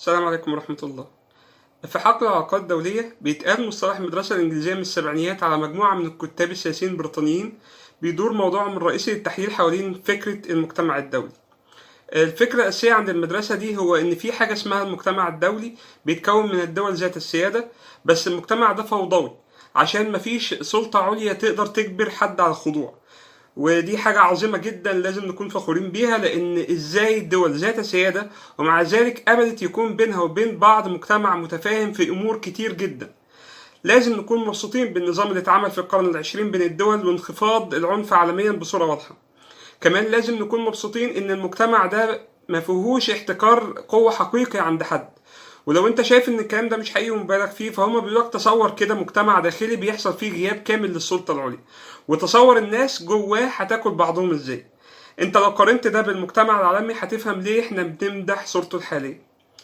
السلام عليكم ورحمة الله. في حقل العلاقات الدولية بيتقال مصطلح المدرسة الإنجليزية من السبعينيات على مجموعة من الكتاب السياسيين البريطانيين بيدور موضوعهم الرئيسي للتحليل حوالين فكرة المجتمع الدولي. الفكرة الأساسية عند المدرسة دي هو إن في حاجة اسمها المجتمع الدولي بيتكون من الدول ذات السيادة بس المجتمع ده فوضوي عشان مفيش سلطة عليا تقدر تجبر حد على الخضوع. ودي حاجة عظيمة جدا لازم نكون فخورين بيها لأن إزاي الدول ذات سيادة ومع ذلك قبلت يكون بينها وبين بعض مجتمع متفاهم في أمور كتير جدا لازم نكون مبسوطين بالنظام اللي اتعمل في القرن العشرين بين الدول وانخفاض العنف عالميا بصورة واضحة كمان لازم نكون مبسوطين إن المجتمع ده ما فيهوش احتكار قوة حقيقي عند حد ولو انت شايف ان الكلام ده مش حقيقي ومبالغ فيه فهم بيقولك تصور كده مجتمع داخلي بيحصل فيه غياب كامل للسلطة العليا وتصور الناس جواه هتاكل بعضهم ازاي انت لو قارنت ده بالمجتمع العالمي هتفهم ليه احنا بنمدح صورته الحالية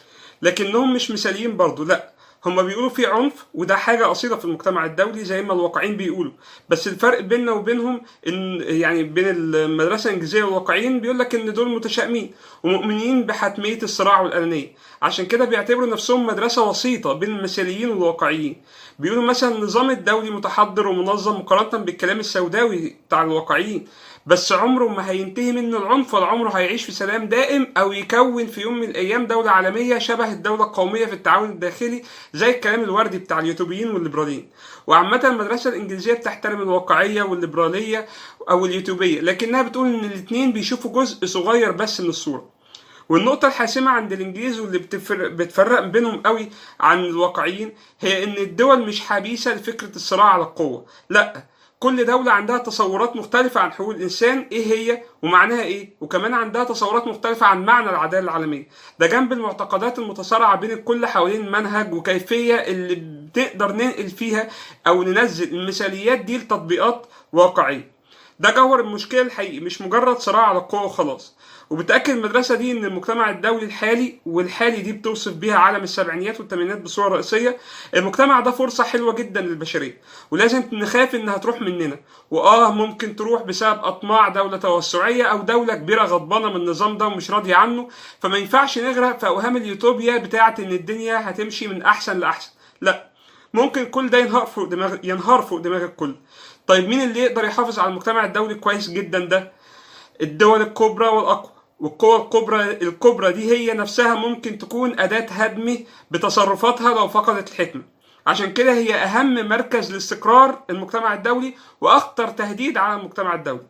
لكنهم مش مثاليين برضو لا هما بيقولوا في عنف وده حاجة أصيلة في المجتمع الدولي زي ما الواقعين بيقولوا بس الفرق بيننا وبينهم إن يعني بين المدرسة الإنجليزية والواقعيين بيقول لك إن دول متشائمين ومؤمنين بحتمية الصراع والأنانية عشان كده بيعتبروا نفسهم مدرسة وسيطة بين المثاليين والواقعيين بيقولوا مثلا النظام الدولي متحضر ومنظم مقارنة بالكلام السوداوي بتاع الواقعيين بس عمره ما هينتهي منه العنف ولا عمره هيعيش في سلام دائم او يكون في يوم من الايام دوله عالميه شبه الدوله القوميه في التعاون الداخلي زي الكلام الوردي بتاع اليوتوبيين والليبراليين وعامه المدرسه الانجليزيه بتحترم الواقعيه والليبراليه او اليوتوبيه لكنها بتقول ان الاثنين بيشوفوا جزء صغير بس من الصوره والنقطة الحاسمة عند الإنجليز واللي بتفرق, بتفرق بينهم قوي عن الواقعيين هي إن الدول مش حبيسة لفكرة الصراع على القوة، لأ كل دولة عندها تصورات مختلفة عن حقوق الإنسان إيه هي ومعناها إيه وكمان عندها تصورات مختلفة عن معنى العدالة العالمية ده جنب المعتقدات المتصارعة بين الكل حوالين المنهج وكيفية اللي بنقدر ننقل فيها أو ننزل المثاليات دي لتطبيقات واقعية ده جوهر المشكلة الحقيقي مش مجرد صراع على القوة وخلاص وبتأكد المدرسة دي إن المجتمع الدولي الحالي والحالي دي بتوصف بيها عالم السبعينيات والثمانينات بصورة رئيسية المجتمع ده فرصة حلوة جدا للبشرية ولازم نخاف إنها تروح مننا وآه ممكن تروح بسبب أطماع دولة توسعية أو دولة كبيرة غضبانة من النظام ده ومش راضية عنه فما ينفعش نغرق في أوهام اليوتوبيا بتاعة إن الدنيا هتمشي من أحسن لأحسن لا ممكن كل ده ينهار فوق دماغ ينهار فوق دماغ الكل طيب مين اللي يقدر يحافظ على المجتمع الدولي كويس جدا ده الدول الكبرى والأقوى والقوى الكبرى الكبرى دي هي نفسها ممكن تكون أداة هدم بتصرفاتها لو فقدت الحكمة عشان كده هي أهم مركز لاستقرار المجتمع الدولي وأخطر تهديد على المجتمع الدولي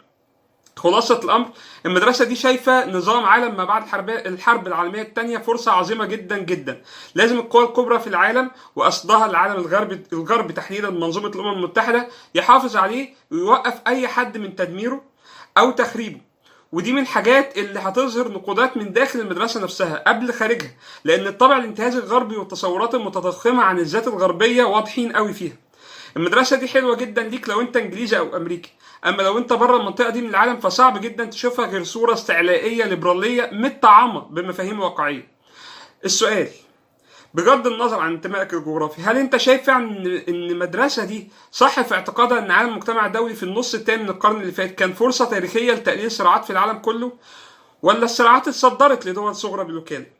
خلاصة الأمر المدرسة دي شايفة نظام عالم ما بعد الحرب, الحرب العالمية الثانية فرصة عظيمة جدا جدا لازم القوى الكبرى في العالم وأصلها العالم الغربي الغربي تحديدا منظومة الأمم المتحدة يحافظ عليه ويوقف أي حد من تدميره أو تخريبه ودي من الحاجات اللي هتظهر نقودات من داخل المدرسة نفسها قبل خارجها لأن الطابع الانتهازي الغربي والتصورات المتضخمة عن الذات الغربية واضحين قوي فيها المدرسة دي حلوة جدا ليك لو انت انجليزي او امريكي اما لو انت بره المنطقة دي من العالم فصعب جدا تشوفها غير صورة استعلائية ليبرالية متطعمة بمفاهيم واقعية السؤال بغض النظر عن انتمائك الجغرافي هل انت شايف فعلا ان المدرسه دي صح في اعتقادها ان عالم المجتمع الدولي في النص الثاني من القرن اللي فات كان فرصه تاريخيه لتقليل الصراعات في العالم كله ولا الصراعات اتصدرت لدول صغرى بالوكاله